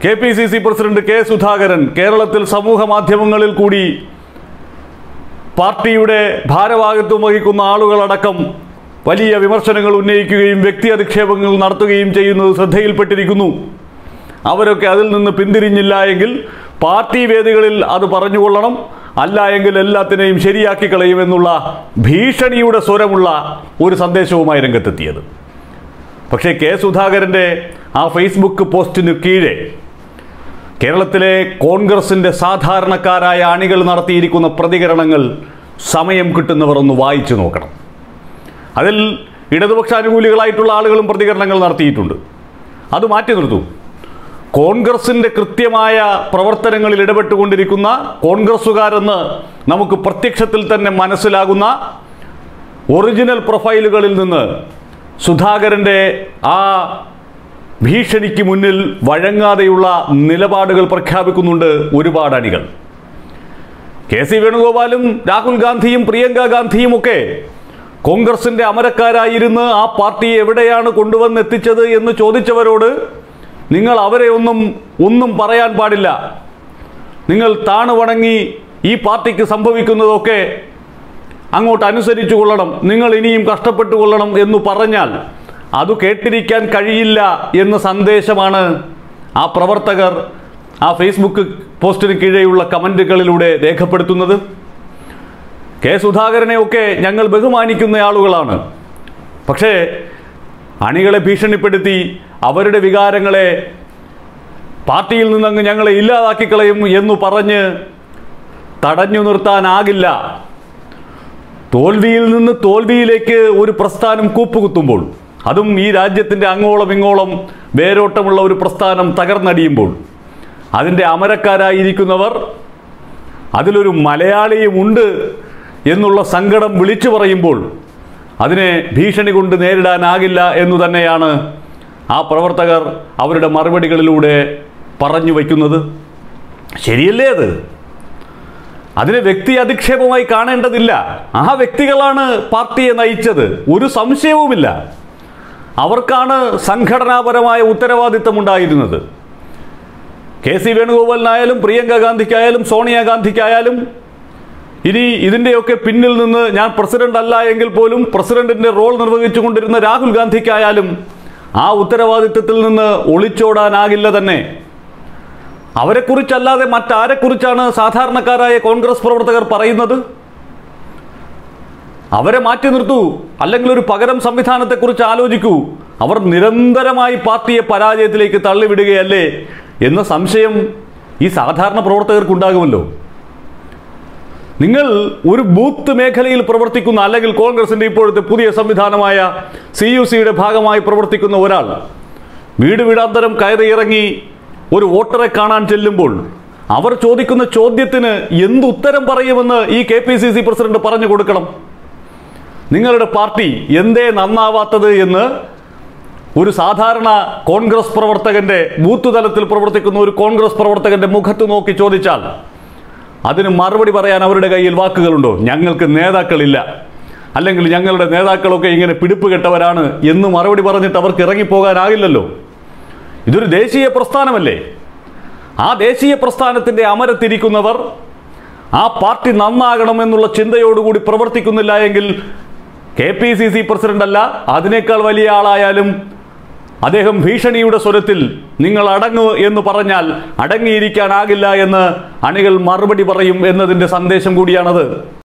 K P C C president K Sudhakaran കേരളത്തിൽ സമൂഹ മാധ്യമങ്ങളിൽ കൂടി പാർട്ടിയുടെ ഭാരവാഹിത്വം വഹിക്കുന്ന ആളുകളടക്കം വലിയ വിമർശനങ്ങൾ ഉന്നയിക്കുകയും വ്യക്തി അധിക്ഷേപങ്ങൾ നടത്തുകയും ചെയ്യുന്നത് ശ്രദ്ധയിൽപ്പെട്ടിരിക്കുന്നു അവരൊക്കെ അതിൽ നിന്ന് പിന്തിരിഞ്ഞില്ല എങ്കിൽ പാർട്ടി വേദികളിൽ അത് പറഞ്ഞുകൊള്ളണം അല്ല എങ്കിൽ എല്ലാത്തിനെയും ശരിയാക്കി കളയുമെന്നുള്ള ഭീഷണിയുടെ സ്വരമുള്ള ഒരു സന്ദേശവുമായി രംഗത്തെത്തിയത് പക്ഷേ കെ സുധാകരൻ്റെ ആ ഫേസ്ബുക്ക് പോസ്റ്റിന് കീഴെ കേരളത്തിലെ കോൺഗ്രസിന്റെ സാധാരണക്കാരായ അണികൾ നടത്തിയിരിക്കുന്ന പ്രതികരണങ്ങൾ സമയം കിട്ടുന്നവർ ഒന്ന് വായിച്ചു നോക്കണം അതിൽ ഇടതുപക്ഷ അനുകൂലികളായിട്ടുള്ള ആളുകളും പ്രതികരണങ്ങൾ നടത്തിയിട്ടുണ്ട് അത് മാറ്റി നിർത്തൂ കോൺഗ്രസിന്റെ കൃത്യമായ പ്രവർത്തനങ്ങളിൽ ഇടപെട്ടുകൊണ്ടിരിക്കുന്ന കോൺഗ്രസ്സുകാരെന്ന് നമുക്ക് പ്രത്യക്ഷത്തിൽ തന്നെ മനസ്സിലാകുന്ന ഒറിജിനൽ പ്രൊഫൈലുകളിൽ നിന്ന് സുധാകരന്റെ ആ ഭീഷണിക്ക് മുന്നിൽ വഴങ്ങാതെയുള്ള നിലപാടുകൾ പ്രഖ്യാപിക്കുന്നുണ്ട് ഒരുപാട് അണികൾ കെ സി വേണുഗോപാലും രാഹുൽ ഗാന്ധിയും പ്രിയങ്ക ഗാന്ധിയും ഒക്കെ കോൺഗ്രസിന്റെ അമരക്കാരായിരുന്ന് ആ പാർട്ടിയെ എവിടെയാണ് കൊണ്ടുവന്നെത്തിച്ചത് എന്ന് ചോദിച്ചവരോട് നിങ്ങൾ അവരെ ഒന്നും ഒന്നും പറയാൻ പാടില്ല നിങ്ങൾ താണു വണങ്ങി ഈ പാർട്ടിക്ക് സംഭവിക്കുന്നതൊക്കെ അങ്ങോട്ട് അനുസരിച്ചു കൊള്ളണം നിങ്ങൾ ഇനിയും കഷ്ടപ്പെട്ടു കൊള്ളണം എന്ന് പറഞ്ഞാൽ അത് കേട്ടിരിക്കാൻ കഴിയില്ല എന്ന സന്ദേശമാണ് ആ പ്രവർത്തകർ ആ ഫേസ്ബുക്ക് പോസ്റ്റിന് കീഴെയുള്ള കമൻറ്റുകളിലൂടെ രേഖപ്പെടുത്തുന്നത് കെ സുധാകരനെയൊക്കെ ഞങ്ങൾ ബഹുമാനിക്കുന്ന ആളുകളാണ് പക്ഷേ അണികളെ ഭീഷണിപ്പെടുത്തി അവരുടെ വികാരങ്ങളെ പാർട്ടിയിൽ നിന്നങ്ങ് ഞങ്ങളെ ഇല്ലാതാക്കി കളയും എന്ന് പറഞ്ഞ് തടഞ്ഞു നിർത്താനാകില്ല തോൽവിയിൽ നിന്ന് തോൽവിയിലേക്ക് ഒരു പ്രസ്ഥാനം കൂപ്പുകുത്തുമ്പോൾ അതും ഈ രാജ്യത്തിൻ്റെ അങ്ങോളം ഇങ്ങോളം വേരോട്ടമുള്ള ഒരു പ്രസ്ഥാനം തകർന്നടിയുമ്പോൾ അതിൻ്റെ അമരക്കാരായിരിക്കുന്നവർ അതിലൊരു മലയാളിയും ഉണ്ട് എന്നുള്ള സങ്കടം വിളിച്ചു പറയുമ്പോൾ അതിനെ ഭീഷണി കൊണ്ട് നേരിടാനാകില്ല എന്നു തന്നെയാണ് ആ പ്രവർത്തകർ അവരുടെ മറുപടികളിലൂടെ പറഞ്ഞു വയ്ക്കുന്നത് ശരിയല്ലേ അത് അതിനെ വ്യക്തി അധിക്ഷേപമായി കാണേണ്ടതില്ല ആ വ്യക്തികളാണ് പാർട്ടിയെ നയിച്ചത് ഒരു സംശയവുമില്ല അവർക്കാണ് സംഘടനാപരമായ ഉത്തരവാദിത്തം ഉണ്ടായിരുന്നത് കെ സി വേണുഗോപാലിനായാലും പ്രിയങ്ക ഗാന്ധിക്കായാലും സോണിയാഗാന്ധിക്കായാലും ഇനി ഇതിൻ്റെയൊക്കെ പിന്നിൽ നിന്ന് ഞാൻ പ്രസിഡന്റ് അല്ല എങ്കിൽ പോലും പ്രസിഡന്റിന്റെ റോൾ നിർവഹിച്ചുകൊണ്ടിരുന്ന രാഹുൽ ഗാന്ധിക്കായാലും ആ ഉത്തരവാദിത്തത്തിൽ നിന്ന് ഒളിച്ചോടാനാകില്ല തന്നെ അവരെക്കുറിച്ചല്ലാതെ മറ്റാരെക്കുറിച്ചാണ് സാധാരണക്കാരായ കോൺഗ്രസ് പ്രവർത്തകർ പറയുന്നത് അവരെ മാറ്റി നിർത്തൂ അല്ലെങ്കിൽ ഒരു പകരം സംവിധാനത്തെക്കുറിച്ച് ആലോചിക്കൂ അവർ നിരന്തരമായി പാർട്ടിയെ പരാജയത്തിലേക്ക് തള്ളിവിടുകയല്ലേ എന്ന സംശയം ഈ സാധാരണ പ്രവർത്തകർക്കുണ്ടാകുമല്ലോ നിങ്ങൾ ഒരു ബൂത്ത് മേഖലയിൽ പ്രവർത്തിക്കുന്ന അല്ലെങ്കിൽ കോൺഗ്രസിന്റെ ഇപ്പോഴത്തെ പുതിയ സംവിധാനമായ സി യു സിയുടെ ഭാഗമായി പ്രവർത്തിക്കുന്ന ഒരാൾ വീട് വീടാന്തരം കയറി ഇറങ്ങി ഒരു വോട്ടറെ കാണാൻ ചെല്ലുമ്പോൾ അവർ ചോദിക്കുന്ന ചോദ്യത്തിന് എന്ത് ഉത്തരം പറയുമെന്ന് ഈ K P C C president പറഞ്ഞു കൊടുക്കണം നിങ്ങളുടെ പാർട്ടി എന്തേ നന്നാവാത്തത് എന്ന് ഒരു സാധാരണ കോൺഗ്രസ് പ്രവർത്തകന്റെ ബൂത്ത് തലത്തിൽ പ്രവർത്തിക്കുന്ന ഒരു കോൺഗ്രസ് പ്രവർത്തകന്റെ മുഖത്ത് നോക്കി ചോദിച്ചാൽ അതിന് മറുപടി പറയാൻ അവരുടെ കയ്യിൽ വാക്കുകളുണ്ടോ ഞങ്ങൾക്ക് നേതാക്കളില്ല അല്ലെങ്കിൽ ഞങ്ങളുടെ നേതാക്കളൊക്കെ ഇങ്ങനെ പിടിപ്പ് കെട്ടവരാണ് എന്ന് മറുപടി പറഞ്ഞിട്ട് അവർക്ക് ഇറങ്ങിപ്പോകാനാകില്ലല്ലോ ഇതൊരു ദേശീയ പ്രസ്ഥാനമല്ലേ ആ ദേശീയ പ്രസ്ഥാനത്തിന്റെ അമരത്തിരിക്കുന്നവർ ആ പാർട്ടി നന്നാകണമെന്നുള്ള ചിന്തയോടുകൂടി പ്രവർത്തിക്കുന്നില്ല എങ്കിൽ K P C C president അല്ല അതിനേക്കാൾ വലിയ ആളായാലും അദ്ദേഹം ഭീഷണിയുടെ സ്വരത്തിൽ നിങ്ങൾ അടങ്ങൂ എന്ന് പറഞ്ഞാൽ അടങ്ങിയിരിക്കാനാകില്ല എന്ന് അണികൾ മറുപടി പറയും എന്നതിൻ്റെ സന്ദേശം കൂടിയാണത്